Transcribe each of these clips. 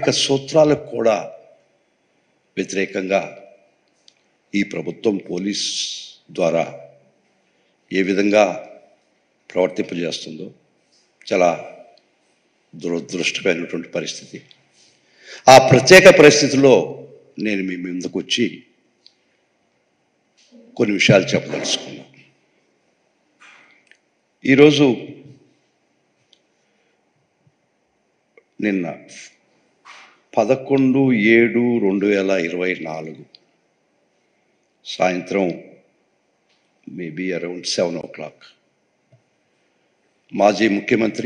ప్రాథమిక సూత్రాలకు కూడా వ్యతిరేకంగా ఈ ప్రభుత్వం పోలీస్ ద్వారా ఏ విధంగా ప్రవర్తింపజేస్తుందో చాలా దురదృష్టమైనటువంటి పరిస్థితి ఆ ప్రత్యేక పరిస్థితిలో నేను మీ ముందుకు వచ్చి కొన్ని విషయాలు చెప్పదలుచుకున్నాను ఈరోజు నిన్న పదకొండు ఏడు రెండు వేల ఇరవై నాలుగు సాయంత్రం maybe around seven o'clock మాజీ ముఖ్యమంత్రి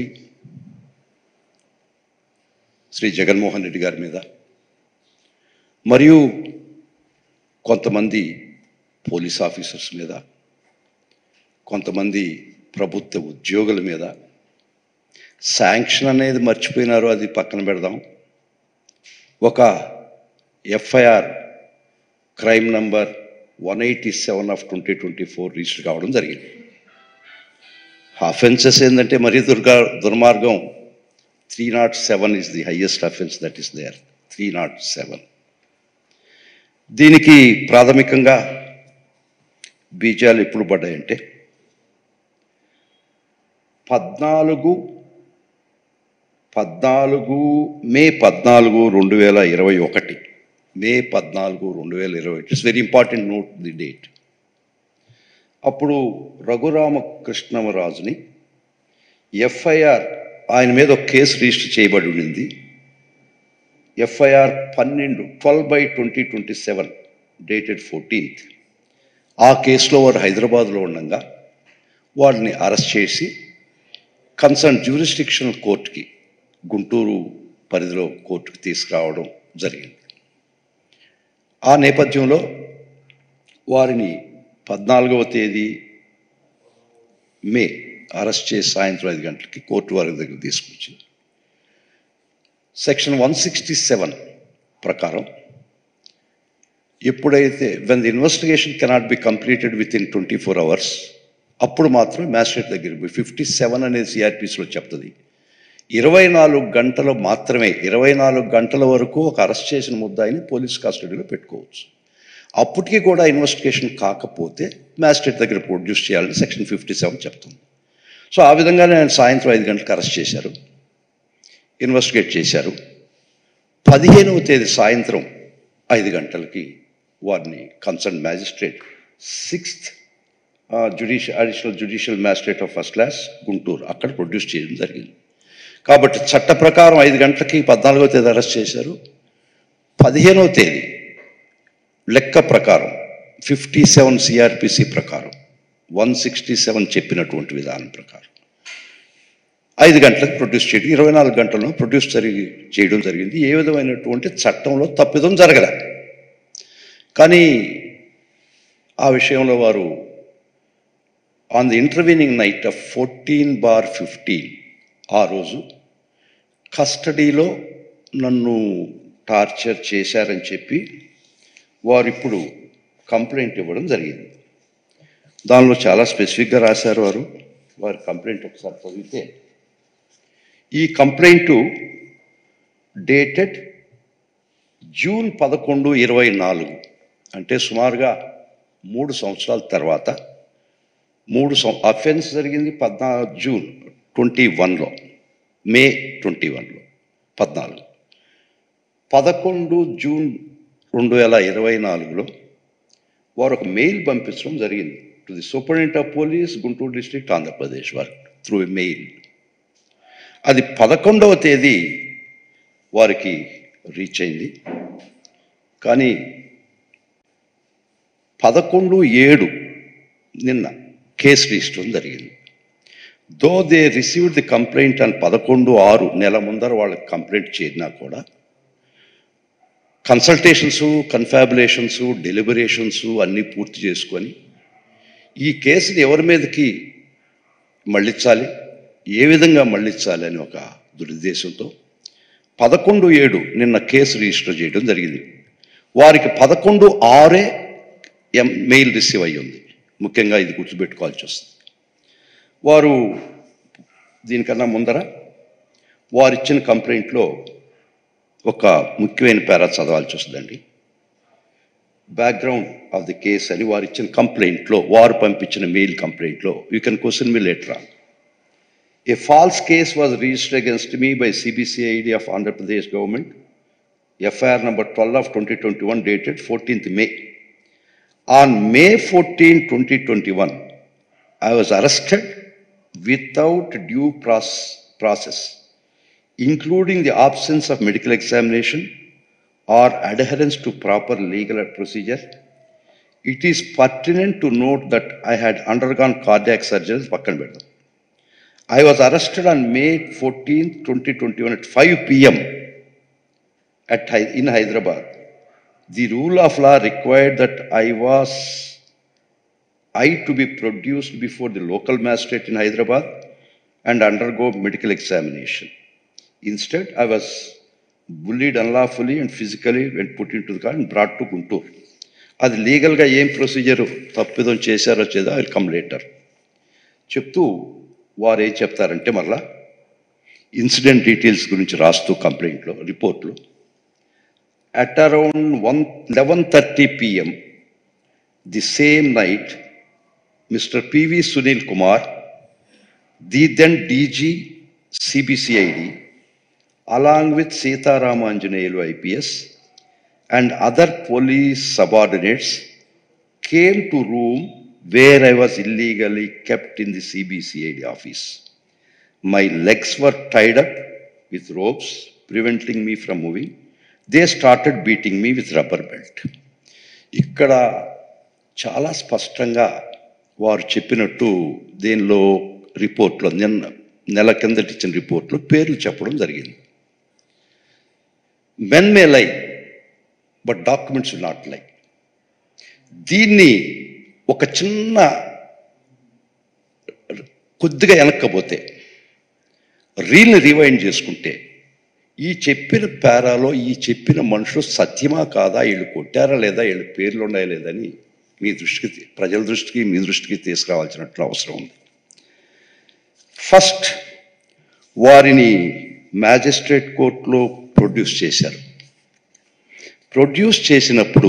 శ్రీ జగన్మోహన్ రెడ్డి గారి మీద మరియు కొంతమంది పోలీస్ ఆఫీసర్స్ మీద కొంతమంది ప్రభుత్వ ఉద్యోగుల మీద శాంక్షన్ అనేది మర్చిపోయినారు అది పక్కన పెడదాం ఒక FIR crime number one eighty seven of twenty twenty four register కావడం జరిగింది అఫెన్సెస్ ఏంటంటే మరీ దుర్గా దుర్మార్గం three not seven is the highest offence that is there three not seven దీనికి ప్రాథమికంగా బీజాలు ఎప్పుడు పడ్డాయంటే పద్నాలుగు పద్నాలుగు మే పద్నాలుగు రెండు వేల ఇరవై ఒకటి మే పద్నాలుగు రెండు వేల ఇరవై it's very important note the date అప్పుడు రఘురామకృష్ణమరాజుని ఎఫ్ఐఆర్ ఆయన మీద ఒక కేసు రిజిస్టర్ చేయబడి ఉండింది ఎఫ్ఐఆర్ పన్నెండు twelve by twenty twenty seven dated fourteenth ఆ కేసులో వాడు హైదరాబాద్లో ఉండగా వాడిని అరెస్ట్ చేసి కన్సర్న్ జ్యూరిస్డిక్షనల్ కోర్టుకి గుంటూరు పరిధిలో కోర్టుకు తీసుకురావడం జరిగింది ఆ నేపథ్యంలో వారిని పద్నాలుగవ తేదీ మే అరెస్ట్ చేసి సాయంత్రం ఐదు గంటలకి కోర్టు వారి దగ్గర తీసుకొచ్చి సెక్షన్ వన్ సిక్స్టీ సెవెన్ ప్రకారం ఎప్పుడైతే when the investigation cannot be completed within twenty four hours అప్పుడు మాత్రమే మ్యాజిస్ట్రేట్ దగ్గర పోయి ఫిఫ్టీ సెవెన్ అనేది సిఆర్పిసిలో చెప్తుంది ఇరవై నాలుగు గంటలు మాత్రమే ఇరవై నాలుగు గంటల వరకు ఒక అరెస్ట్ చేసిన ముద్దాయిని పోలీస్ కస్టడీలో పెట్టుకోవచ్చు అప్పటికి కూడా ఇన్వెస్టిగేషన్ కాకపోతే మ్యాజిస్ట్రేట్ దగ్గర ప్రొడ్యూస్ చేయాలని సెక్షన్ ఫిఫ్టీ సెవెన్ చెప్తుంది సో ఆ విధంగానే ఆయన సాయంత్రం ఐదు గంటలకు అరెస్ట్ చేశారు ఇన్వెస్టిగేట్ చేశారు పదిహేనవ తేదీ సాయంత్రం ఐదు గంటలకి వారిని concern magistrate sixth judicial additional judicial magistrate of first class Guntur అక్కడ ప్రొడ్యూస్ చేయడం జరిగింది కాబట్టి చట్ట ప్రకారం ఐదు గంటలకి పద్నాలుగో తేదీ అరెస్ట్ చేశారు పదిహేనవ తేదీ లెక్క ప్రకారం ఫిఫ్టీ సెవెన్ సిఆర్పిసి ప్రకారం వన్ సిక్స్టీ సెవెన్ చెప్పినటువంటి విధానం ప్రకారం ఐదు గంటలకు ప్రొడ్యూస్ చేయడం ఇరవై నాలుగు గంటల్లో ప్రొడ్యూస్ జరిగి చేయడం జరిగింది ఏ విధమైనటువంటి చట్టంలో తప్పిదం జరగలే కానీ ఆ విషయంలో వారు on the intervening night of fourteen bar fifteen ఆ రోజు కస్టడీలో నన్ను టార్చర్ చేశారని చెప్పి వారు ఇప్పుడు కంప్లైంట్ ఇవ్వడం జరిగింది దానిలో చాలా స్పెసిఫిక్గా రాశారు వారు వారి కంప్లైంట్ ఒకసారి చదివితే ఈ కంప్లైంటు డేటెడ్ జూన్ పదకొండు ఇరవై నాలుగు అంటే సుమారుగా మూడు సంవత్సరాల తర్వాత మూడు సం అఫెన్స్ జరిగింది పద్నాలుగు జూన్ ట్వంటీ వన్లో మే ట్వంటీ వన్లో పద్నాలుగు పదకొండు జూన్ రెండు వేల ఇరవై నాలుగులో వారు ఒక మెయిల్ పంపించడం జరిగింది to the superintendent of police Guntur district Andhra Pradesh వారు త్రూ మెయిల్ అది పదకొండవ తేదీ వారికి రీచ్ అయింది కానీ పదకొండు ఏడు నిన్న కేసు రిజిస్టర్ జరిగింది though they received the complaint అని పదకొండు ఆరు నెల ముందర వాళ్ళకి కంప్లైంట్ చేరినా కూడా కన్సల్టేషన్స్ కన్ఫాబులేషన్స్ డెలిబరేషన్స్ అన్నీ పూర్తి చేసుకొని ఈ కేసుని ఎవరి మీదకి మళ్ళించాలి ఏ విధంగా మళ్ళించాలి అని ఒక దురుద్దేశంతో పదకొండు ఏడు నిన్న కేసు రిజిస్టర్ చేయడం జరిగింది వారికి పదకొండు ఆరే ఎం మెయిల్ రిసీవ్ అయ్యి ఉంది ముఖ్యంగా ఇది గుర్తుపెట్టుకోవాల్సి వస్తుంది వారు దీనికన్నా ముందర వారు ఇచ్చిన కంప్లైంట్లో ఒక ముఖ్యమైన పేరా చదవాల్సి వస్తుందండి బ్యాక్గ్రౌండ్ ఆఫ్ ది కేస్ అని వారు ఇచ్చిన కంప్లైంట్లో వారు పంపించిన మెయిల్ కంప్లైంట్లో you can question me later on a false case was registered against me by CBCID of Andhra Pradesh government FIR number twelve of twenty twenty one dated fourteenth May on May fourteen twenty twenty one I was arrested without due proc- process, including the absence of medical examination or adherence to proper legal procedure. It is pertinent to note that I had undergone cardiac surgery. పక్కన పెడదాం. I was arrested on May 14, 2021 at 5 p.m. at Hy- in Hyderabad. The rule of law required that I was I to be produced before the local magistrate in Hyderabad and undergo medical examination. Instead, I was bullied unlawfully and physically when put into the car and brought to Guntur. అది లీగల్గా ఏం procedure తప్పిదం చేశారో చేదా I come later చెప్తూ వారు ఏం చెప్తారంటే మరలా ఇన్సిడెంట్ డీటెయిల్స్ గురించి రాస్తూ కంప్లైంట్లో రిపోర్ట్లో at around one eleven thirty PM the same night Mr. P.V. Sunil Kumar, the then DG CBCID, along with Sita Ramanjaneyulu IPS and other police subordinates, came to room where I was illegally kept in the CBCID office. My legs were tied up with ropes, preventing me from moving. They started beating me with rubber belt. ఇక్కడ చాలా స్పష్టంగా వారు చెప్పినట్టు దీనిలో రిపోర్ట్లో నిన్న నెల కిందటి ఇచ్చిన రిపోర్ట్లో పేర్లు చెప్పడం జరిగింది మెన్ మే లై బట్ డాక్యుమెంట్స్ నాట్ లై దీన్ని ఒక చిన్న కొద్దిగా వెనక్కపోతే రీల్ని రివైండ్ చేసుకుంటే ఈ చెప్పిన పేరాలో ఈ చెప్పిన మనుషులు సత్యమా కాదా వీళ్ళు కొట్టారా లేదా వీళ్ళ పేర్లు ఉన్నాయా లేదని మీ దృష్టికి ప్రజల దృష్టికి మీ దృష్టికి తీసుకురావాల్సినట్లు అవసరం ఉంది ఫస్ట్ వారిని మ్యాజిస్ట్రేట్ కోర్టులో ప్రొడ్యూస్ చేశారు ప్రొడ్యూస్ చేసినప్పుడు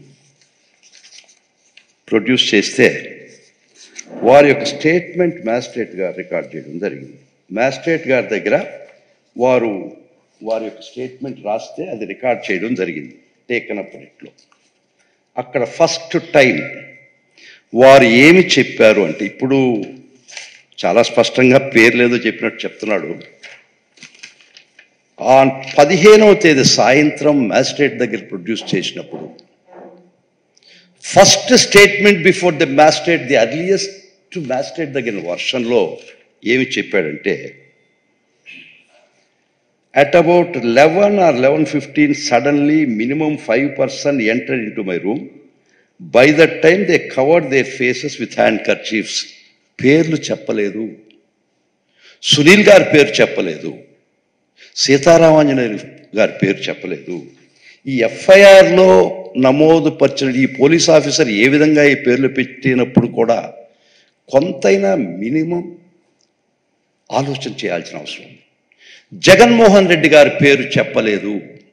ప్రొడ్యూస్ చేస్తే వారి యొక్క స్టేట్మెంట్ మ్యాజిస్ట్రేట్ గారు రికార్డ్ చేయడం జరిగింది మ్యాజిస్ట్రేట్ గారి దగ్గర వారు వారి యొక్క స్టేట్మెంట్ రాస్తే అది రికార్డ్ చేయడం జరిగింది టేకన్ అప్ ఇట్లో అక్కడ ఫస్ట్ టైం వారు ఏమి చెప్పారు అంటే ఇప్పుడు చాలా స్పష్టంగా పేరు లేదో చెప్పినట్టు చెప్తున్నాడు ఆ పదిహేనవ తేదీ సాయంత్రం మ్యాజిస్ట్రేట్ దగ్గర ప్రొడ్యూస్ చేసినప్పుడు first statement before the magistrate the earliest magistrate దగ్గర వర్షన్లో ఏమి చెప్పాడంటే at about 11 or 11.15 suddenly minimum 5 person entered into my room by that time they covered their faces with handkerchiefs పేర్లు చెప్పలేదు సునీల్ గారి పేరు చెప్పలేదు సీతారామాంజనేయులు గారి పేరు చెప్పలేదు ఈ ఎఫ్ఐఆర్లో నమోదు పరిచిన ఈ పోలీస్ ఆఫీసర్ ఏ విధంగా ఈ పేర్లు పెట్టినప్పుడు కూడా కొంతైనా మినిమం ఆలోచన చేయాల్సిన అవసరం ఉంది జగన్మోహన్ రెడ్డి గారి పేరు చెప్పలేదు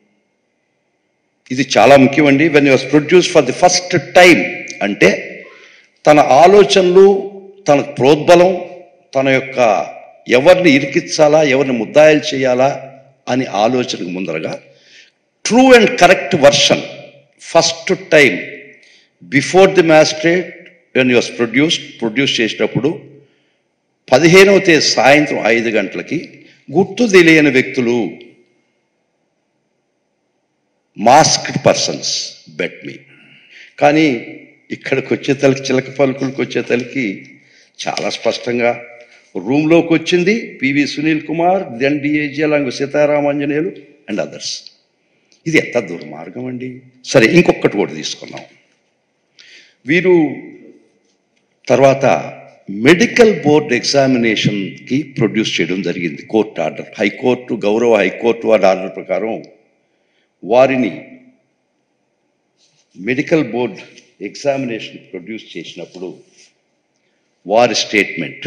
ఇది చాలా ముఖ్యమండి when was produce for the first time అంటే తన ఆలోచనలు తన ప్రోద్బలం తన యొక్క ఎవరిని ఇరికించాలా ఎవరిని ముద్దాయిలు చేయాలా అని ఆలోచనకు ముందరగా true and correct version first time before the magistrate when was produced produce చేసినప్పుడు పదిహేనవ తేదీ సాయంత్రం ఐదు గంటలకి గుర్తు తెలియని వ్యక్తులు మాస్క్డ్ పర్సన్స్ బెట్ మీ కానీ ఇక్కడికి వచ్చే తలకి చిలక పలుకులకు వచ్చే తలకి చాలా స్పష్టంగా రూమ్లోకి వచ్చింది PV Sunil Kumar then DAG along Seetharamanjaneyulu and others ఇది ఎంత దుర్మార్గం అండి సరే ఇంకొకటి కూడా తీసుకున్నాం వీరు తర్వాత మెడికల్ బోర్డ్ ఎగ్జామినేషన్కి ప్రొడ్యూస్ చేయడం జరిగింది కోర్టు ఆర్డర్ హైకోర్టు గౌరవ హైకోర్టు వారి ఆర్డర్ ప్రకారం వారిని మెడికల్ బోర్డ్ ఎగ్జామినేషన్ ప్రొడ్యూస్ చేసినప్పుడు వారి statement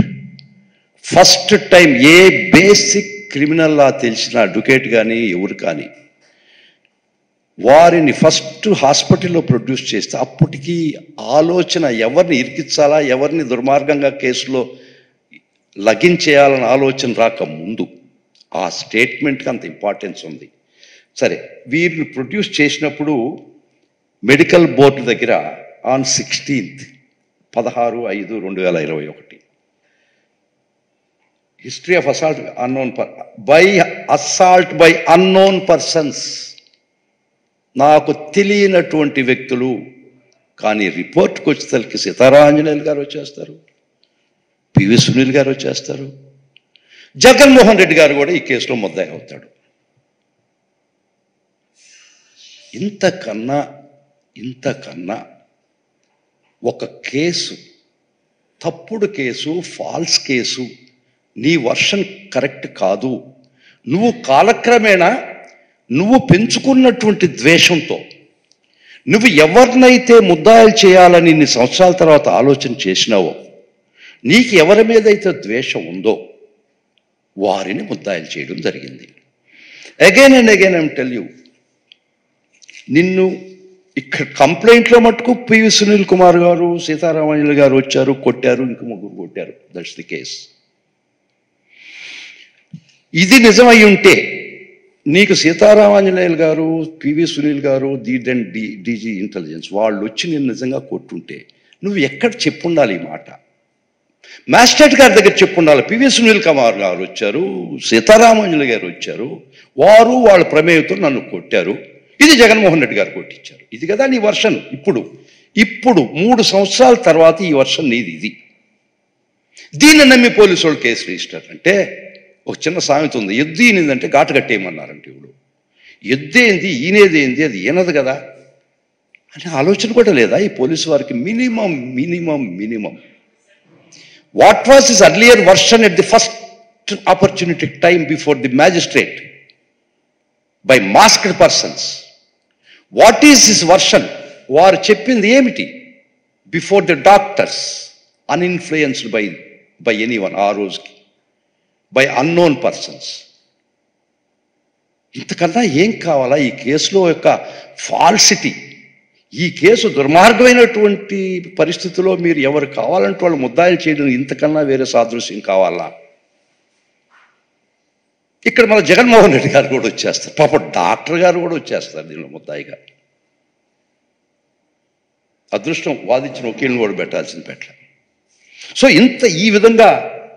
first time a basic criminal law తెలిసిన అడ్వకేట్ కానీ ఎవరు కానీ వారిని ఫస్ట్ హాస్పిటల్లో ప్రొడ్యూస్ చేస్తే అప్పటికి ఆలోచన ఎవరిని ఇరికించాలా ఎవరిని దుర్మార్గంగా కేసులో లగించేయాలన్న ఆలోచన రాక ముందు ఆ స్టేట్మెంట్కి అంత ఇంపార్టెన్స్ ఉంది సరే వీరిని ప్రొడ్యూస్ చేసినప్పుడు మెడికల్ బోర్డు దగ్గర ఆన్ సిక్స్టీన్త్ పదహారు ఐదు రెండు వేల ఇరవై ఒకటి history of assault unknown by assault by unknown persons నాకు తెలియనటువంటి వ్యక్తులు కానీ రిపోర్ట్కి వచ్చేసరికి సీతారాంజనేయులు గారు వచ్చేస్తారు పివి సునీల్ గారు వచ్చేస్తారు జగన్మోహన్ రెడ్డి గారు కూడా ఈ కేసులో ముద్దాయి అవుతాడు ఇంతకన్నా ఇంతకన్నా ఒక కేసు తప్పుడు కేసు ఫాల్స్ కేసు నీ వర్షన్ కరెక్ట్ కాదు నువ్వు కాలక్రమేణా నువ్వు పెంచుకున్నటువంటి ద్వేషంతో నువ్వు ఎవరినైతే ముద్దాయిలు చేయాలని ఇన్ని సంవత్సరాల తర్వాత ఆలోచన చేసినావో నీకు ఎవరి మీదైతే ద్వేషం ఉందో వారిని ముద్దాయిలు చేయడం జరిగింది again and again I'm tell you నిన్ను ఇక్కడ కంప్లైంట్లో మటుకు పివి సునీల్ కుమార్ గారు సీతారామయ్యలు గారు వచ్చారు కొట్టారు ఇంక ముగ్గురు కొట్టారు దట్స్ ది కేస్ ఇది నిజమై ఉంటే నీకు సీతారామాంజనేయులు గారు పివి సునీల్ గారు the then D DG intelligence వాళ్ళు వచ్చి నేను నిజంగా కొట్టుంటే నువ్వు ఎక్కడ చెప్పుండాలి ఈ మాట మాస్టర్ట్ గారి దగ్గర చెప్పుండాలి పివి సునీల్ కుమార్ గారు వచ్చారు సీతారామాంజనేయులు గారు వచ్చారు వారు వాళ్ళ ప్రమేయంతో నన్ను కొట్టారు ఇది జగన్మోహన్ రెడ్డి గారు కొట్టించారు ఇది కదా నీ వర్షన్ ఇప్పుడు ఇప్పుడు మూడు సంవత్సరాల తర్వాత ఈ వర్షన్ నీది ఇది దీన్ని నమ్మి పోలీసు వాళ్ళు కేసు రిజిస్టర్ అంటే ఒక చిన్న సామెత ఉంది ఎద్దు ఈనిందంటే ఘాటు కట్టేయమన్నారంటే ఇప్పుడు ఎద్దేంది ఈనేదేంది అది ఈనదు కదా అనే ఆలోచన కూడా లేదా ఈ పోలీసు వారికి minimum minimum minimum what was is earlier version at the first opportunity time before the magistrate by masked persons what is this version వారు చెప్పింది ఏమిటి before the doctors uninfluenced by by any one ఆ రోజుకి by unknown persons ఇంతకన్నా ఏం కావాలా ఈ కేసులో యొక్క ఫాల్సిటీ ఈ కేసు దుర్మార్గమైనటువంటి పరిస్థితిలో మీరు ఎవరు కావాలంటే వాళ్ళు ముద్దాయిలు చేయడం ఇంతకన్నా వేరే సాదృశ్యం కావాలా ఇక్కడ మన జగన్మోహన్ రెడ్డి గారు కూడా వచ్చేస్తారు పాప డాక్టర్ గారు కూడా వచ్చేస్తారు దీనిలో ముద్దాయిగా అదృష్టం వాదించిన వకీల్ని కూడా పెట్టాల్సింది పెట్టలే సో ఇంత ఈ విధంగా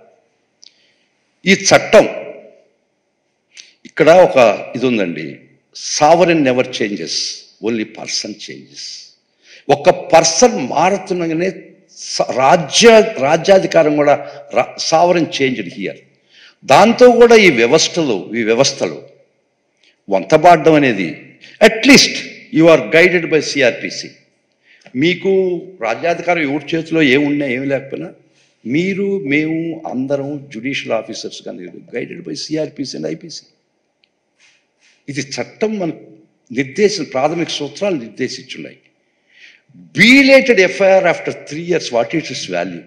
ఈ చట్టం ఇక్కడ ఒక ఇది ఉందండి sovereign never changes only person changes ఒక పర్సన్ మారుతుండగానే స- రాజ్య రాజ్యాధికారం కూడా సావరెన్ చేంజ్డ్ హియర్ దాంతో కూడా ఈ వ్యవస్థలు ఈ వ్యవస్థలు వంతబాడడం అనేది at least you are guided by CrPC మీకు రాజ్యాధికారం ఎవరి చేతిలో ఏమున్నా ఏమి లేకపోయినా మీరు మేము అందరం జ్యుడిషియల్ ఆఫీసర్స్ కానీ guided by CrPC and IPC ఇది చట్టం మన నిర్దేశం ప్రాథమిక సూత్రాలు నిర్దేశించున్నాయి belated FIR after three years what is is value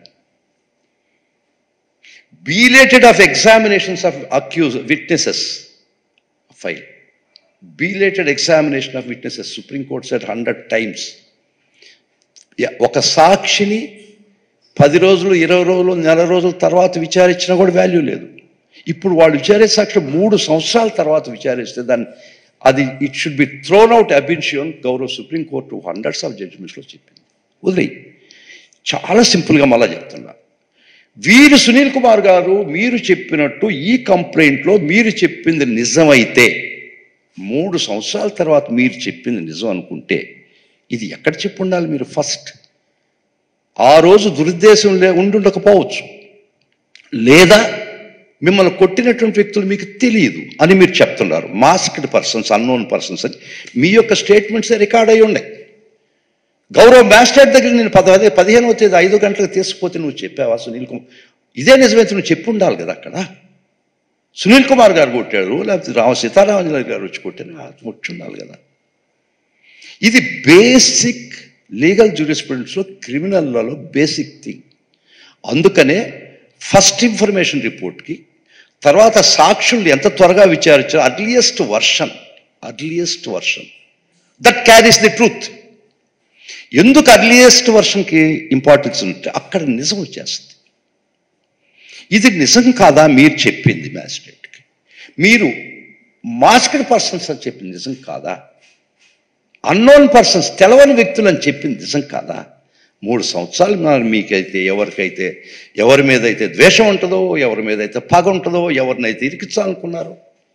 belated of examinations of accuse witnesses file belated examination of witnesses supreme court set hundred times ఒక సాక్షిని పది రోజులు ఇరవై రోజులు నెల రోజుల తర్వాత విచారించినా కూడా వాల్యూ లేదు ఇప్పుడు వాళ్ళు విచారే సాక్షి మూడు సంవత్సరాల తర్వాత విచారిస్తే దాన్ని అది it should be thrown out అబిన్షియన్ గౌరవ సుప్రీం కోర్టు హండ్రెడ్స్ ఆఫ్ జడ్జిమెంట్స్లో చెప్పింది వదిలేయి చాలా సింపుల్గా మళ్ళా చెప్తున్నా వీరు సునీల్ కుమార్ గారు మీరు చెప్పినట్టు ఈ కంప్లైంట్లో మీరు చెప్పింది నిజమైతే మూడు సంవత్సరాల తర్వాత మీరు చెప్పింది నిజం అనుకుంటే ఇది ఎక్కడ చెప్పు ఉండాలి మీరు ఫస్ట్ ఆ రోజు దురుద్దేశం లే ఉండుండకపోవచ్చు లేదా మిమ్మల్ని కొట్టినటువంటి వ్యక్తులు మీకు తెలియదు అని మీరు చెప్తున్నారు మాస్క్డ్ పర్సన్స్ అన్నోన్ పర్సన్స్ అని మీ యొక్క స్టేట్మెంట్స్ రికార్డ్ అయి ఉన్నాయి గౌరవ మ్యాజిస్ట్రేట్ దగ్గర నేను పదహదే పదిహేనవ తేదీ ఐదు గంటలకు తీసుకుపోతే నువ్వు చెప్పావా సునీల్ కుమార్ ఇదే నిజమైతే నువ్వు చెప్పు ఉండాలి కదా అక్కడ సునీల్ కుమార్ గారు కొట్టాడు లేకపోతే రామ సీతారామరాజు గారు వచ్చి కొట్టారు వచ్చి ఉండాలి కదా ఇది బేసిక్ లీగల్ జూరిస్ప్రుడెన్స్లో క్రిమినల్లలో బేసిక్ థింగ్ అందుకనే ఫస్ట్ ఇన్ఫర్మేషన్ రిపోర్ట్కి తర్వాత సాక్షులు ఎంత త్వరగా విచారించారు earliest version earliest version that carries the truth ఎందుకు అర్లియస్ట్ వర్షన్కి ఇంపార్టెన్స్ ఉంటే అక్కడ నిజం వచ్చేస్తుంది ఇది నిజం కాదా మీరు చెప్పింది మ్యాజిస్ట్రేట్కి మీరు మాస్క్డ్ పర్సన్స్ అని చెప్పింది నిజం కాదా అన్నోన్ పర్సన్స్ తెలవని వ్యక్తులు అని చెప్పింది నిజం కాదా మూడు సంవత్సరాలు నా- మీకైతే ఎవరికైతే ఎవరి మీద అయితే ద్వేషం ఉంటుందో ఎవరి మీద అయితే పగ ఉంటుందో ఎవరినైతే ఇరికించాలనుకున్నారో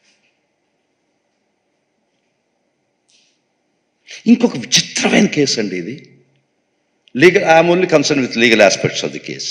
ఇంకొక విచిత్రమైన కేసు అండి ఇది legal I'm only concern with legal aspects of the case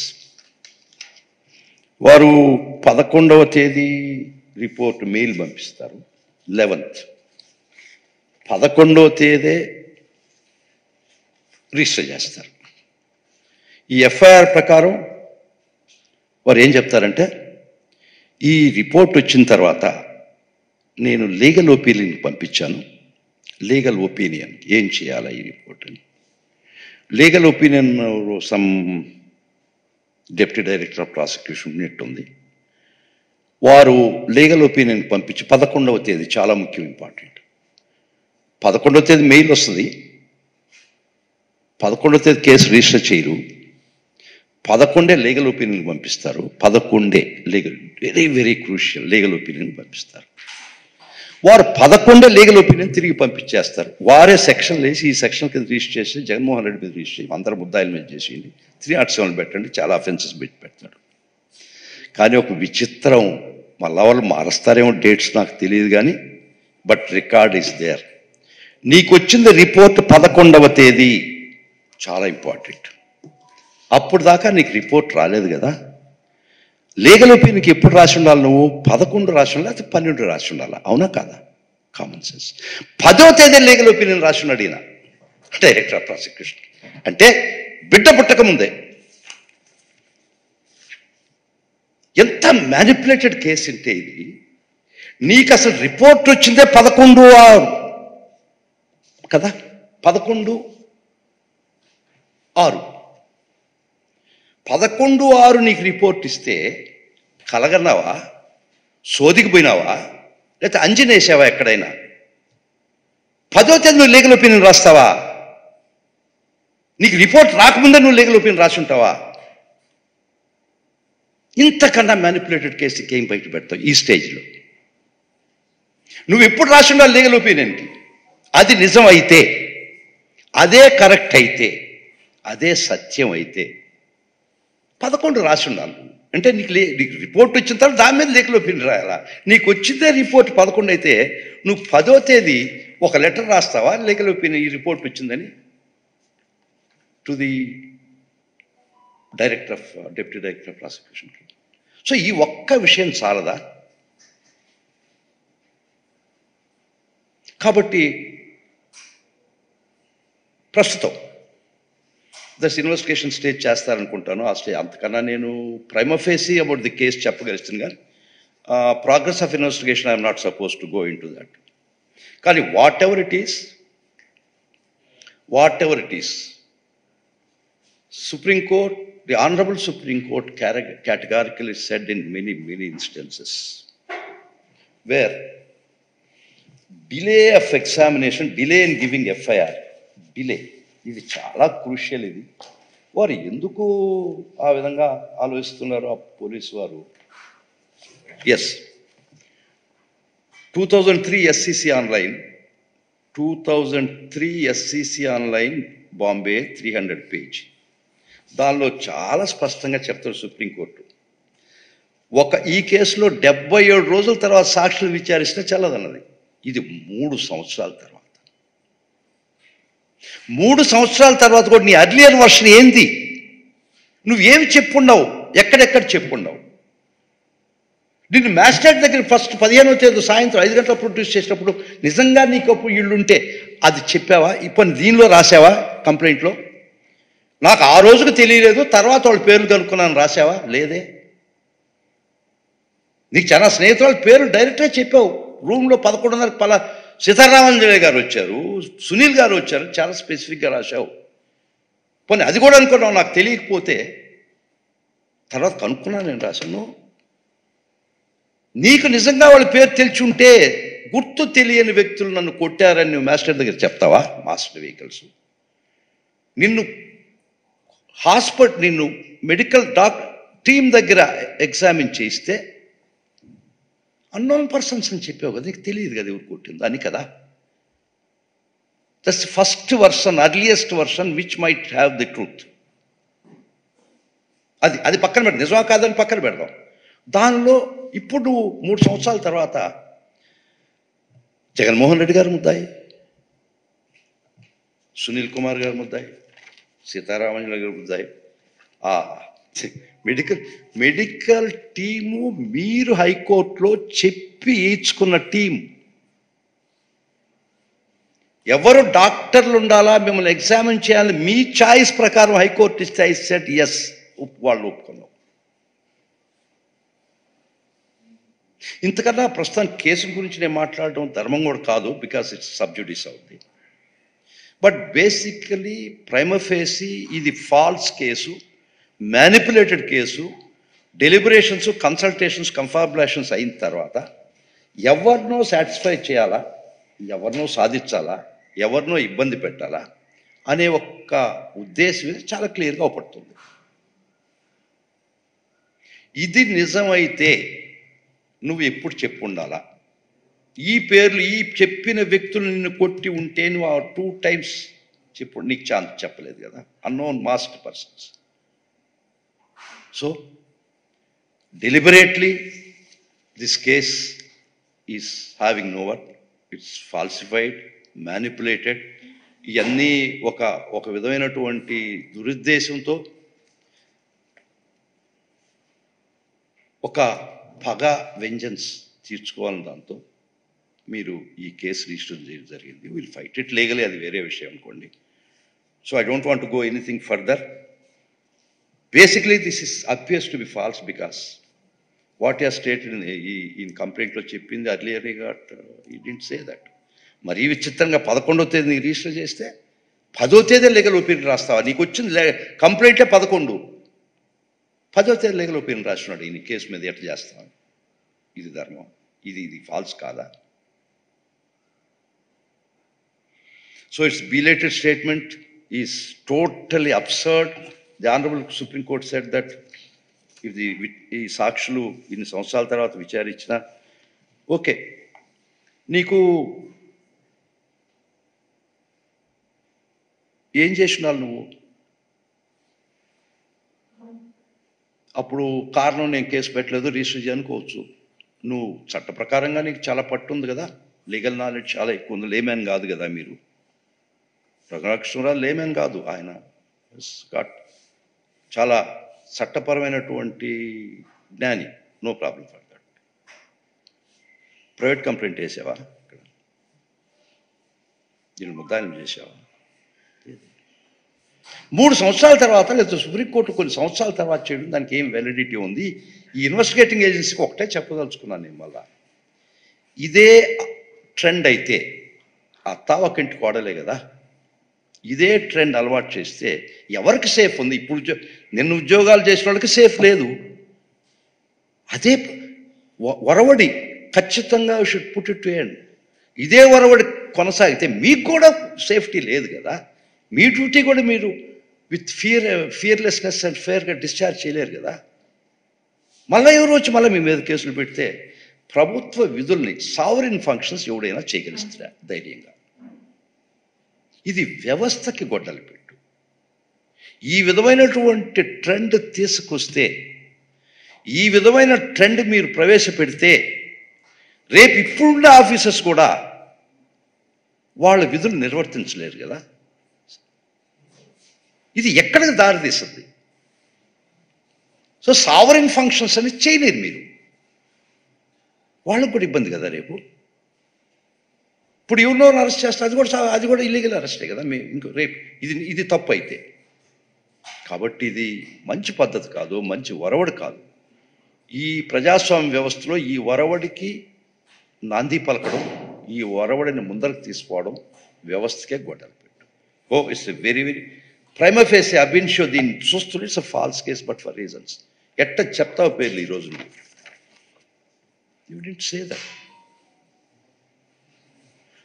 వారు పదకొండవ తేదీ రిపోర్ట్ మెయిల్ పంపిస్తారు లెవెన్త్ పదకొండవ తేదీ రిజిస్టర్ చేస్తారు ఈ ఎఫ్ఐఆర్ ప్రకారం వారు ఏం చెప్తారంటే ఈ రిపోర్ట్ వచ్చిన తర్వాత నేను లీగల్ ఒపీనియన్ పంపించాను లీగల్ ఒపీనియన్ ఏం చేయాలా ఈ రిపోర్ట్ అని legal opinion some deputy director of prosecution ఉన్నట్టుంది వారు లీగల్ ఒపీనియన్ పంపించి పదకొండవ తేదీ చాలా ముఖ్యం ఇంపార్టెంట్ పదకొండవ తేదీ మెయిల్ వస్తుంది పదకొండవ తేదీ కేసు రిజిస్టర్ చేయరు పదకొండే లీగల్ ఒపీనియన్ పంపిస్తారు పదకొండే legal very very crucial legal opinion పంపిస్తారు వారు పదకొండే లీగల్ ఒపీనియన్ తిరిగి పంపించేస్తారు వారే సెక్షన్లు వేసి ఈ సెక్షన్ కింద రిజిస్టర్ చేసి జగన్మోహన్ రెడ్డి మీద రిజిస్టర్ చేసి అందరు ముద్దాయిల మీద చేసేయండి త్రీ నాట్ సెవెన్ పెట్టండి చాలా అఫెన్సెస్ పెట్టి పెడతాడు కానీ ఒక విచిత్రం మళ్ళా వాళ్ళు మారుస్తారేమో డేట్స్ నాకు తెలియదు కానీ బట్ రికార్డ్ ఇస్ దేర్ నీకు వచ్చింది రిపోర్ట్ పదకొండవ తేదీ చాలా ఇంపార్టెంట్ అప్పుడు దాకా నీకు రిపోర్ట్ రాలేదు కదా లీగల్ ఒపీనియన్కి ఎప్పుడు రాసి ఉండాలి నువ్వు పదకొండు రాసి ఉండాలి లేకపోతే పన్నెండు రాసి ఉండాలా అవునా కాదా కామన్ సెన్స్ పదో తేదీ లీగల్ ఒపీనియన్ రాసి ఉన్నాడు ఈయన డైరెక్టర్ ఆఫ్ ప్రాసిక్యూషన్ అంటే బిడ్డ పుట్టక ముందే ఎంత మ్యానిపులేటెడ్ కేసు అంటే ఇది నీకు అసలు రిపోర్ట్ వచ్చిందే పదకొండు ఆరు కదా పదకొండు ఆరు పదకొండు ఆరు నీకు రిపోర్ట్ ఇస్తే కలగన్నావా సోదికి పోయినావా లేకపోతే అంజనేసావా ఎక్కడైనా పదో తేదీ నువ్వు లీగల్ ఒపీనియన్ రాస్తావా నీకు రిపోర్ట్ రాకముందే నువ్వు లీగల్ ఒపీనియన్ రాసి ఉంటావా ఇంతకన్నా మ్యానిపులేటెడ్ కేసుకి ఏం బయట పెడతావు ఈ స్టేజ్లో నువ్వు ఎప్పుడు రాసి ఉండాలి లీగల్ ఒపీనియన్కి అది నిజం అయితే అదే కరెక్ట్ అయితే అదే సత్యం అయితే పదకొండు రాసి ఉండాలి అంటే నీకు లే నీకు రిపోర్ట్ వచ్చిన తర్వాత దాని మీద లీగల్ ఒపీనియన్ రాయాలా నీకు వచ్చిందే రిపోర్ట్ పదకొండు అయితే నువ్వు పదో తేదీ ఒక లెటర్ రాస్తావా లీగల్ ఒపీనియన్ ఈ రిపోర్ట్ వచ్చిందని to the director of deputy director of ప్రాసిక్యూషన్కి సో ఈ ఒక్క విషయం చాలదా కాబట్టి ప్రస్తుతం దస్ ఇన్వెస్టిగేషన్ స్టేజ్ చేస్తారనుకుంటాను ఆ స్టేజ్ అంతకన్నా నేను ప్రైమఫేసి అబౌట్ ది కేసు చెప్పగలుగుతుంది కానీ progress of investigation I'm not suppose to go into that కానీ whatever it is whatever it is Supreme Court, the Honorable Supreme Court cara- categorically said in many, many instances where delay of examination, delay in giving FIR, delay, ఇది చాలా crucial ఇది వారు ఎందుకు ఆ విధంగా ఆలోచిస్తున్నారు ఆ police వారు as two thousand three SCC online two thousand three SCC online Bombay three hundred page దానిలో చాలా స్పష్టంగా చెప్తారు సుప్రీంకోర్టు ఒక ఈ కేసులో డెబ్బై ఏడు రోజుల తర్వాత సాక్షులు విచారిస్తే చెల్లదన్నది ఇది మూడు సంవత్సరాల తర్వాత మూడు సంవత్సరాల తర్వాత కూడా నీ అర్లియర్ వర్షన్ ఏంది నువ్వేమి చెప్పుండవు ఎక్కడెక్కడ చెప్పుండవు నిన్ను మ్యాజిస్ట్రేట్ దగ్గర ఫస్ట్ పదిహేనవ తేదీ సాయంత్రం ఐదు గంటల ప్రొడ్యూస్ చేసినప్పుడు నిజంగా నీకు అప్పుడు ఇల్లుంటే అది చెప్పావా ఇప్పుడు దీనిలో రాసావా కంప్లైంట్లో నాకు ఆ రోజుకు తెలియలేదు తర్వాత వాళ్ళ పేర్లు కనుక్కున్నాను రాసావా లేదే నీకు చాలా స్నేహితుల పేరు డైరెక్ట్గా చెప్పావు రూమ్లో పదకొండున్నర పలా సీతారామంజనే గారు వచ్చారు సునీల్ గారు వచ్చారు చాలా స్పెసిఫిక్గా రాశావు పోనీ అది కూడా అనుకున్నావు నాకు తెలియకపోతే తర్వాత కనుక్కున్నాను నేను రాశాను నీకు నిజంగా వాళ్ళ పేరు తెలిసి ఉంటే గుర్తు తెలియని వ్యక్తులు నన్ను కొట్టారని నువ్వు మాస్టర్ దగ్గర చెప్తావా మాస్టర్ వెహికల్స్ నిన్ను హాస్పిటల్ నిన్ను మెడికల్ డాక్ టీం దగ్గర ఎగ్జామిన్ చేస్తే అన్నోన్ పర్సన్స్ అని చెప్పావు కదా నీకు తెలియదు కదా ఎవరు కొట్టింది అని కదా thus first version earliest version which might have the truth అది అది పక్కన పెడదాం నిజమా కాదని పక్కన పెడదాం దానిలో ఇప్పుడు మూడు సంవత్సరాల తర్వాత జగన్మోహన్ రెడ్డి గారు ముద్దాయి సునీల్ కుమార్ గారు ముద్దాయి సీతారామన్ గారు ముద్దాయి ఆ మెడికల్ మెడికల్ టీము మీరు హైకోర్టులో చెప్పి ఇచ్చుకున్న టీం ఎవరు డాక్టర్లు ఉండాలా మిమ్మల్ని ఎగ్జామిన్ చేయాలి మీ చాయిస్ ప్రకారం హైకోర్టు ఇస్తే ఐ సెట్ ఎస్ వాళ్ళు ఒప్పుకున్నాం ఇంతకన్నా ప్రస్తుతం కేసు గురించి నేను మాట్లాడడం ధర్మం కూడా కాదు బికాస్ ఇట్స్ సబ్జుడిస్ అవుతుంది బట్ బేసికలీ ప్రైమఫేసి ఇది false case manipulated case deliberations consultations confabulations అయిన తర్వాత ఎవరినో సాటిస్ఫై చేయాలా ఎవరినో సాధించాలా ఎవరినో ఇబ్బంది పెట్టాలా అనే ఒక్క ఉద్దేశం చాలా క్లియర్గా అవపడుతుంది ఇది నిజమైతే నువ్వు ఎప్పుడు చెప్పు ఉండాలా ఈ పేర్లు ఈ చెప్పిన వ్యక్తులు నిన్ను కొట్టి ఉంటే నువ్వు ఆ టూ టైమ్స్ చెప్పు నీకు ఛాన్స్ చెప్పలేదు కదా unknown master persons so deliberately this case is having no work it's falsified manipulated ఇవన్నీ ఒక ఒక విధమైనటువంటి దురుద్దేశంతో ఒక పగ వెంజన్స్ తీర్చుకోవాలని దాంతో మీరు ఈ కేసు రిజిస్టర్ చేయడం జరిగింది విల్ ఫైట్ ఇట్ లీగలీ అది వేరే విషయం అనుకోండి so I don't want go anything further basically this is appears to be false because what ya stated ఈ ఈ కంప్లైంట్లో చెప్పింది earlier got he didn't say that మరీ విచిత్రంగా పదకొండో తేదీ నీకు రిజిస్టర్ చేస్తే పదో తేదీ లీగల్ ఒపీనియన్ రాస్తావా నీకు వచ్చింది లే కంప్లైంటే పదకొండు పదో తేదీ లీగల్ ఒపీనియన్ రాస్తున్నాడు ఈ కేసు మీద ఎట్లా చేస్తాను ఇది ధర్మం ఇది ఇది ఫాల్స్ కాదా so it's belated statement is totally absurd the honourable supreme court set that ఇది ఈ సాక్షులు ఇన్ని సంవత్సరాల తర్వాత విచారించిన ఓకే నీకు ఏం చేసినావు నువ్వు అప్పుడు కారణం నేను కేసు పెట్టలేదు రిజిస్టర్ చేయనుకోవచ్చు నువ్వు చట్ట ప్రకారంగా నీకు చాలా పట్టు ఉంది కదా లీగల్ నాలెడ్జ్ చాలా ఎక్కువ ఉంది లేమేన్ కాదు కదా మీరు రఘురాకృష్ణరావు లేమేన్ కాదు ఆయన గాట్ చాలా చట్టపరమైనటువంటి జ్ఞాని no problem for that private complaint వేసావా ఇక్కడ దీన్ని ముద్దాయిలం చేసావా మూడు సంవత్సరాల తర్వాత లేదా సుప్రీంకోర్టు కొన్ని సంవత్సరాల తర్వాత చేయడం దానికి ఏం వెలిడిటీ ఉంది ఈ ఇన్వెస్టిగేటింగ్ ఏజెన్సీకి ఒకటే చెప్పదలుచుకున్నాను నేను మళ్ళా ఇదే ట్రెండ్ అయితే ఆ తావకింటి కోడలే కదా ఇదే ట్రెండ్ అలవాటు చేస్తే ఎవరికి సేఫ్ ఉంది ఇప్పుడు ఉద్యో- నిన్న ఉద్యోగాలు చేసిన వాళ్ళకి సేఫ్ లేదు అదే వ- వరవడి ఖచ్చితంగా షుడ్ పుట్ ఇట్ ఎండ్ ఇదే వరవడి కొనసాగితే మీకు కూడా సేఫ్టీ లేదు కదా మీ డ్యూటీ కూడా మీరు విత్ ఫియర్ ఫియర్లెస్నెస్ అండ్ ఫేర్గా డిశ్చార్జ్ చేయలేరు కదా మళ్ళీ ఎవరు వచ్చి మళ్ళీ మీ మీద కేసులు పెడితే ప్రభుత్వ విధుల్ని సావరిన్ ఫంక్షన్స్ ఎవడైనా చేయగలుస్తారా ధైర్యంగా ఇది వ్యవస్థకి గొడ్డలు పెట్టు ఈ విధమైనటువంటి ట్రెండ్ తీసుకొస్తే ఈ విధమైన ట్రెండ్ మీరు ప్రవేశపెడితే రేపు ఇప్పుడున్న ఆఫీసర్స్ కూడా వాళ్ళ విధులు నిర్వర్తించలేరు కదా ఇది ఎక్కడికి దారితీస్తుంది సో సావరింగ్ ఫంక్షన్స్ అని చేయలేరు మీరు వాళ్ళకు కూడా ఇబ్బంది కదా రేపు ఇప్పుడు ఎవరినో అరెస్ట్ చేస్తే అది కూడా సా- అది కూడా ఇల్లీగల్ అరెస్టే కదా మీ ఇంకో రేపు ఇది ఇది తప్పు అయితే కాబట్టి ఇది మంచి పద్ధతి కాదు మంచి వరవడి కాదు ఈ ప్రజాస్వామ్య వ్యవస్థలో ఈ వరవడికి నాంది పలకడం ఈ వరవడిని ముందరకు తీసుకోవడం వ్యవస్థకే గొడ్డలు పెట్టు oh it's very very prima facie అబిన్ షో దీన్ని చూస్తుంటే it's false case but for reasons ఎట్ట చెప్తావు పేర్లు ఈ రోజు నువ్వు you didn't say that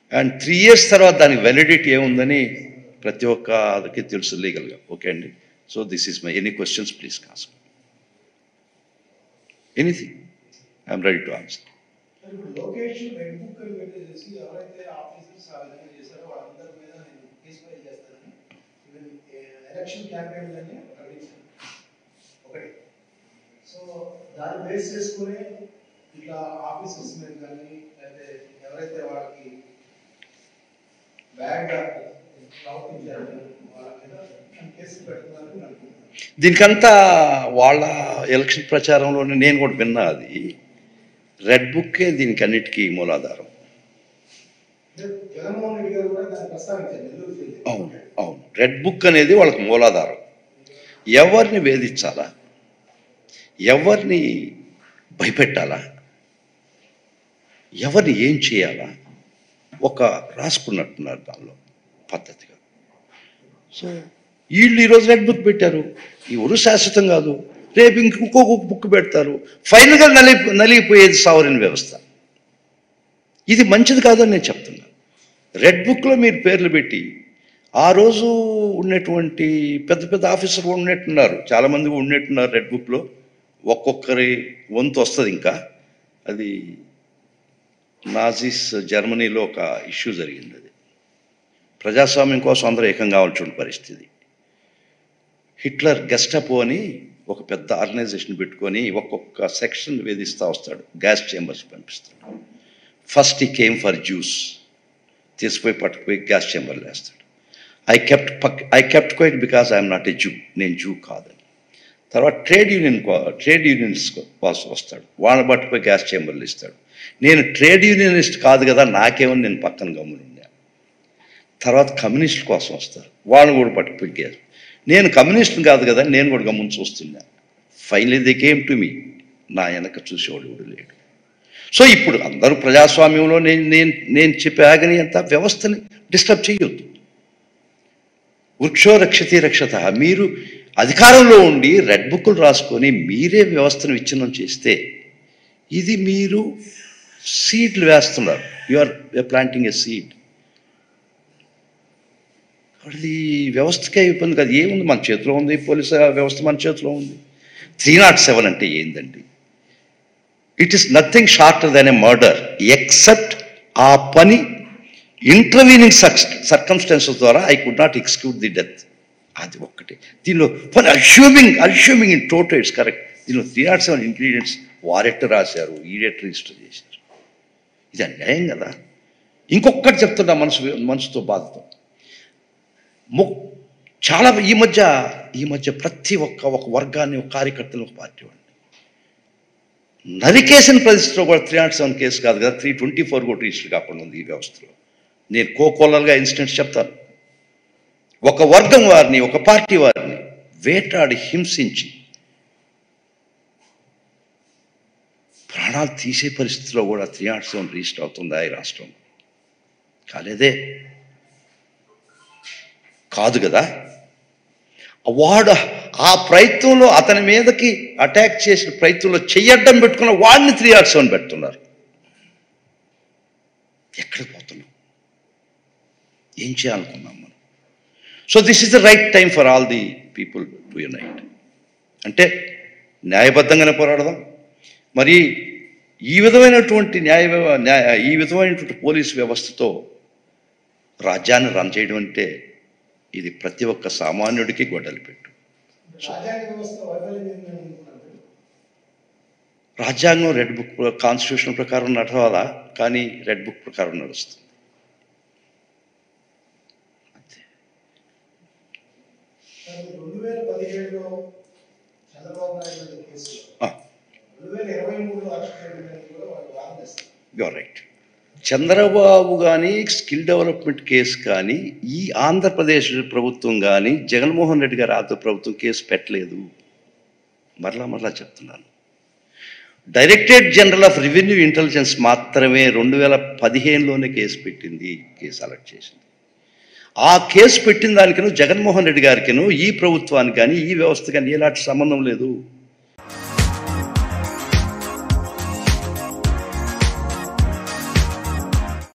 and three years తర్వాత దానికి వ్యాలిడిటీ ఏముందని ప్రతి ఒక్కరికి తెలుసు లీగల్గా ఓకే అండి so this is my any questions please ask anything I'm ready to answer ఇప్పుడు లోకేష్ రెడ్ బుక్ అని పెట్టేసి ఎవరైతే ఆఫీసర్స్ ఆ విధంగా చేశారో వాళ్ళందరి మీద నేను కేసు ఫైల్ చేస్తానని ఈవెన్ ఎలక్షన్ క్యాంపెయిన్లనే ప్రకటించాను ఒకటి సో దాన్ని బేస్ చేసుకుని ఇట్లా ఆఫీసర్స్ మీద కానీ లేకపోతే ఎవరైతే వాళ్ళకి బ్యాడ్ ప్రవర్తించారో వాళ్ళ మీద కేసు పెడుతున్నారని అనుకుంటున్నాను దీనికంతా వాళ్ళ ఎలక్షన్ ప్రచారంలోనే నేను కూడా విన్నా అది రెడ్ బుక్కే దీనికి అన్నిటికీ మూలాధారం అంటే జగన్మోహన్ రెడ్డి గారు కూడా దాన్ని ప్రస్తావించారు నెల్లూరు జిల్లా అవును అవును రెడ్ బుక్ అనేది వాళ్ళకి మూలాధారం ఎవరిని వేధించాలా ఎవరిని భయపెట్టాలా ఎవరిని ఏం చేయాలా ఒక రాసుకున్నట్టున్నారు దానిలో పద్ధతిగా సో వీళ్ళు ఈరోజు రెడ్ బుక్ పెట్టారు ఎవరు శాశ్వతం కాదు రేపు ఇంకొక బుక్ పెడతారు ఫైనల్గా నలి నలిగిపోయేది సావరిన్ వ్యవస్థ ఇది మంచిది కాదని నేను చెప్తున్నా రెడ్ బుక్లో మీరు పేర్లు పెట్టి ఆ రోజు ఉన్నటువంటి పెద్ద పెద్ద ఆఫీసర్ కూడా ఉన్నట్టున్నారు చాలామంది కూడా ఉన్నట్టున్నారు రెడ్ బుక్లో ఒక్కొక్కరి వంతు వస్తుంది ఇంకా అది నాజీస్ జర్మనీలో ఒక ఇష్యూ జరిగింది అది ప్రజాస్వామ్యం కోసం అందరూ ఏకం కావాల్సిన పరిస్థితి హిట్లర్ గెస్టపో అని ఒక పెద్ద ఆర్గనైజేషన్ పెట్టుకొని ఒక్కొక్క సెక్షన్ వేధిస్తూ వస్తాడు గ్యాస్ చేంబర్స్ పంపిస్తాడు first he came for Jews తీసుకుపోయి పట్టుకుపోయి గ్యాస్ చేంబర్లో వేస్తాడు ఐ కెప్ట్ పక్ I kept quiet because I'm not a Jew నేను జూ కాదని తర్వాత ట్రేడ్ యూనియన్ ట్రేడ్ యూనియన్స్ కోసం వస్తాడు వాళ్ళని పట్టుకుపోయి గ్యాస్ చేంబర్లు ఇస్తాడు నేను ట్రేడ్ యూనియనిస్ట్ కాదు కదా నాకేమని నేను పక్కన గమ్మునున్నా తర్వాత కమ్యూనిస్ట్ కోసం వస్తారు వాళ్ళని కూడా పట్టుకుపోయి గ్యాస్ నేను కమ్యూనిస్ట్ని కాదు కదా నేను కూడా గమ్మున చూస్తున్నా finally they came to me నా వెనక చూసేవాడు కూడా లేడు సో ఇప్పుడు అందరూ ప్రజాస్వామ్యంలో నేను నేను నేను చెప్పే ఆగని అంత వ్యవస్థని డిస్టర్బ్ చేయొద్దు వృక్షో రక్షతి రక్షత మీరు అధికారంలో ఉండి రెడ్ బుక్లు రాసుకొని మీరే వ్యవస్థను విచ్ఛిన్నం చేస్తే ఇది మీరు సీడ్లు వేస్తున్నారు you are planting a seed అది వ్యవస్థకే ఇబ్బంది కాదు ఏముంది మన చేతిలో ఉంది పోలీసు వ్యవస్థ మన చేతిలో ఉంది త్రీ నాట్ సెవెన్ అంటే ఏందండి it is nothing shorter than a murder except ఆ పని ఇంటర్వీనింగ్ సర్కమ్స్టాన్సెస్ ద్వారా I could not execute the death అది ఒక్కటి దీనిలో పని assuming assuming in total it's correct దీనిలో త్రీ నాట్ సెవెన్ ఇంగ్రీడియంట్స్ వారెట్ రాశారు ఈడెట్ రిజిస్టర్ చేశారు ఇది అన్యాయం కదా ఇంకొకటి చెప్తున్నా మనసు మనసుతో బాధతో ము చాలా ఈ మధ్య ఈ మధ్య ప్రతి ఒక్క ఒక వర్గాన్ని ఒక కార్యకర్తలు ఒక పార్టీ వాడిని నరికేసిన పరిస్థితిలో కూడా త్రీ నాట్ సెవెన్ కేసు కాదు కదా త్రీ ట్వంటీ ఫోర్ కూడా రిజిస్టర్ కాకుండా ఉంది ఈ వ్యవస్థలో నేను కోకోలర్గా ఇన్సిడెంట్స్ చెప్తాను ఒక వర్గం వారిని ఒక పార్టీ వారిని వేటాడి హింసించి ప్రాణాలు తీసే పరిస్థితిలో కూడా త్రీ నాట్ సెవెన్ రిజిస్టర్ అవుతుందా ఈ రాష్ట్రం కాలేదే కాదు కదా వాడు ఆ ప్రయత్నంలో అతని మీదకి అటాక్ చేసిన ప్రయత్నంలో చెయ్యడ్డం పెట్టుకున్న వాడిని త్రీ నాట్ సెవెన్ పెడుతున్నారు ఎక్కడికి పోతున్నాం ఏం చేయాలనుకున్నాం మనం so this is the right time for all the people to unite అంటే న్యాయబద్ధంగానే పోరాడదాం మరి ఈ విధమైనటువంటి న్యాయ వ్యవ- న్యాయ ఈ విధమైనటువంటి పోలీస్ వ్యవస్థతో రాజ్యాన్ని రన్ చేయడం అంటే ఇది ప్రతి ఒక్క సామాన్యుడికి గొడ్డలి పెట్టు రాజ్యాంగ వ్యవస్థ వైఫల్యం ఏందని అనుకున్నాను రాజ్యాంగం రెడ్ బుక్ కాన్స్టిట్యూషన్ ప్రకారం నడవాలా కానీ రెడ్ బుక్ ప్రకారం నడుస్తుంది అంతే. రెండు వేల పదిహేడులో చంద్రబాబు నాయుడు గారి కేసులో ఆ, రెండు వేల ఇరవై మూడులో అరెస్ట్ చేయడానికి కూడా వాళ్ళు వాదన చేస్తారు యు ఆర్ రైట్ చంద్రబాబు కానీ స్కిల్ డెవలప్మెంట్ కేసు కానీ ఈ ఆంధ్రప్రదేశ్ ప్రభుత్వం కానీ జగన్మోహన్ రెడ్డి గారి ఆంధ్ర ప్రభుత్వం కేసు పెట్టలేదు మరలా మరలా చెప్తున్నాను directorate general of revenue intelligence మాత్రమే రెండు వేల పదిహేనులోనే కేసు పెట్టింది కేసు అలర్ట్ చేసింది ఆ కేసు పెట్టిన దానికను జగన్మోహన్ రెడ్డి గారికిను ఈ ప్రభుత్వానికి కానీ ఈ వ్యవస్థ కానీ ఎలాంటి సంబంధం లేదు